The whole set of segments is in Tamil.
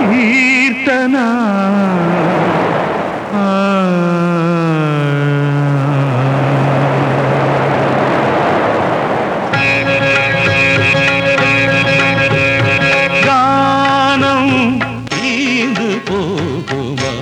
கீர்த்தனா கானம் தீந்து போகுமா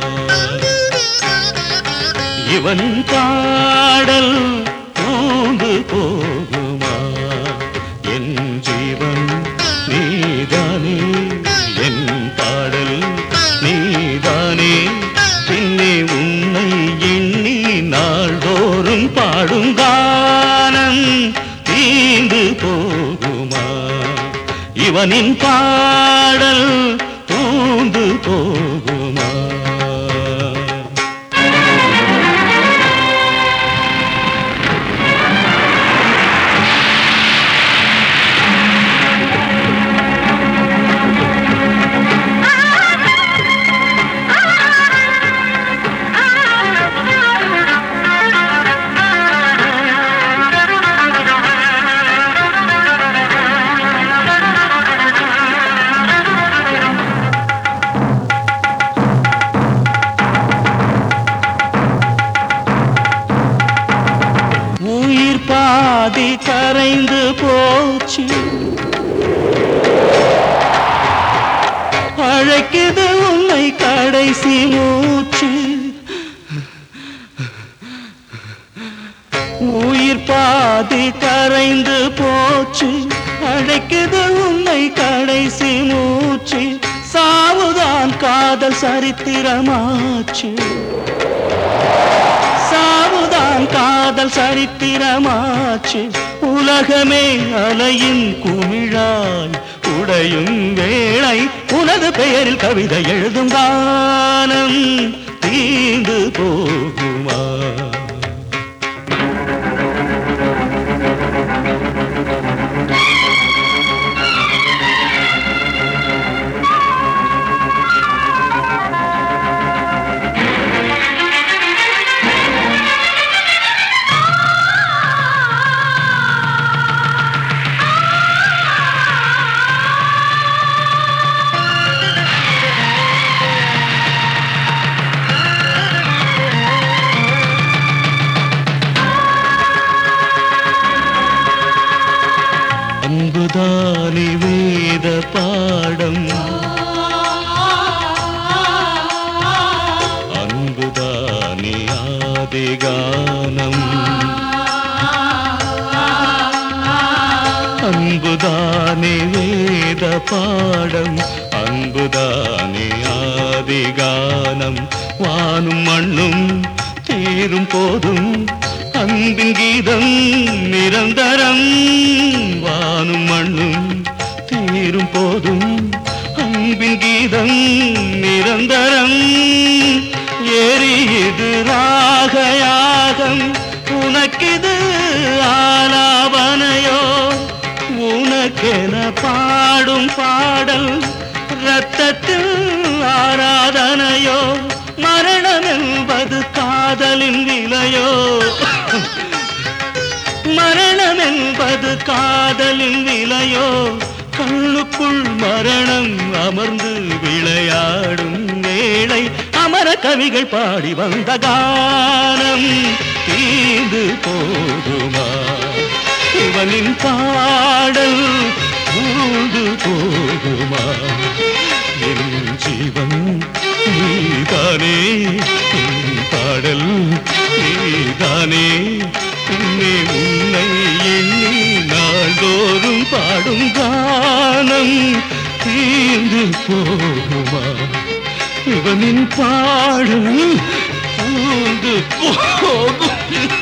இவன் பாடல் தூந்து போகுமா என் ஜீவன் நீதானே என் பாடல் நீதானே பின்னே உன்னை எண்ணி நாள்தோறும் பாடும் கானம் தீந்து போகுமா இவனின் பாடல் தூந்து போகுமா உயிர் பாதி கரைந்து போச்சு அழைக்குது உன்னை கடைசி மூச்சு உயிர் பாதி கரைந்து போச்சு அழைக்குது உன்னை கடைசி மூச்சு சாவுதான் காதல் சரித்திரமாச்சு சாவுதான் காதல் சரித்திரமாச்சு உலகமே அலையின் குமிழாய் உடையும் வேளை உனது பெயரில் கவிதை எழுதும் கானம் தீந்து போகுமா அன்புதானி வேத பாடம் அன்புதானி ஆதிகானம் அன்புதானே வேத பாடம் அன்புதானே ஆதிகானம் வானும் மண்ணும் தீரும் போதும் அன்பின் கீதம் நிரந்தரம் வானும் மண்ணும் தீரும் போதும் அன்பின் கீதம் நிரந்தரம் எரியுது ராகயாகம் உனக்கிது ஆலாபனையோ உனக்கென பாடும் பாடல் ரத்தத்தில் ஆராதனையோ மரணம் என்பது காதலின் விலையோ மரணம் என்பது காதலின் விலையோ கண்ணுக்குள் மரணம் அமர்ந்து விளையாடும் வேளை அமர கவிகள் பாடி வந்த கானம் தீந்து போகுமா இவனின் பாடல் ஊடு போகுமா என் ஜீவன் நீதானே என் பாடல் நீதானே பின்னே உன்னை எண்ணி நாள்தோறும் பாடும் கானம் தீர்ந்து போகுமா இவனின் பாடல் தூந்து போகும்